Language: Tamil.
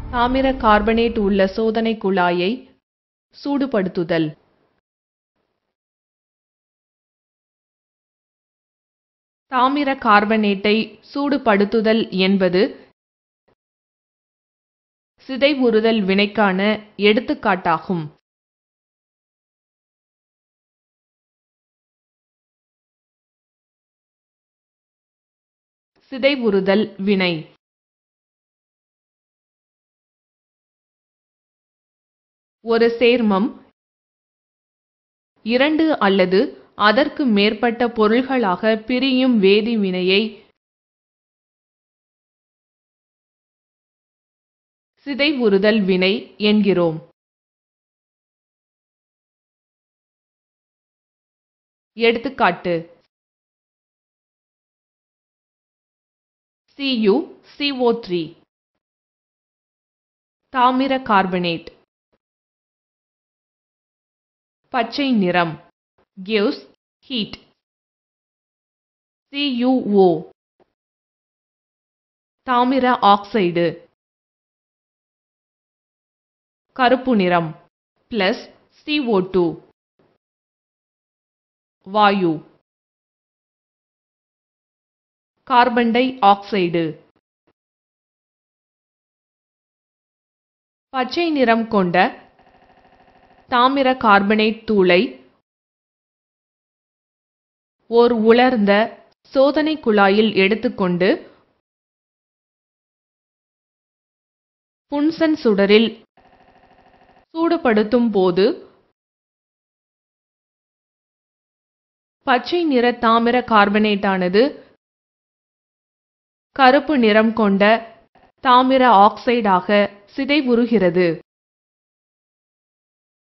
தாமிர கார்பனேட் உள்ள சோதனை குழாயை சூடுபடுத்துதல் தாமிர கார்பனேட்டை சூடுபடுத்துதல் என்பது சிதைவுறுதல் வினைக்கான எடுத்துக்காட்டாகும் சிதைவுறுதல் வினை ஒரு சேர்மம் இரண்டு அல்லது அதற்கு மேற்பட்ட பொருள்களாக பிரியும் வேதிவினையை சிதைவுறுதல் வினை என்கிறோம் எடுத்துக்காட்டு Cu CO3 தாமிர கார்பனேட் பச்சை நிறம் gives heat CuO தாமிர ஆக்சைடு கருப்பு நிறம் பிளஸ் CO2 வாயு கார்பன் டை ஆக்சைடு பச்சை நிறம் கொண்ட தாமிர கார்பனேட் தூளை ஓர் உலர்ந்த சோதனை குழாயில் எடுத்துக்கொண்டு புன்சன் சுடரில் சூடுபடுத்தும் போது பச்சை நிற தாமிர கார்பனேட்டானது கருப்பு நிறம் கொண்ட தாமிர ஆக்சைடாக சிதைவுறுகிறது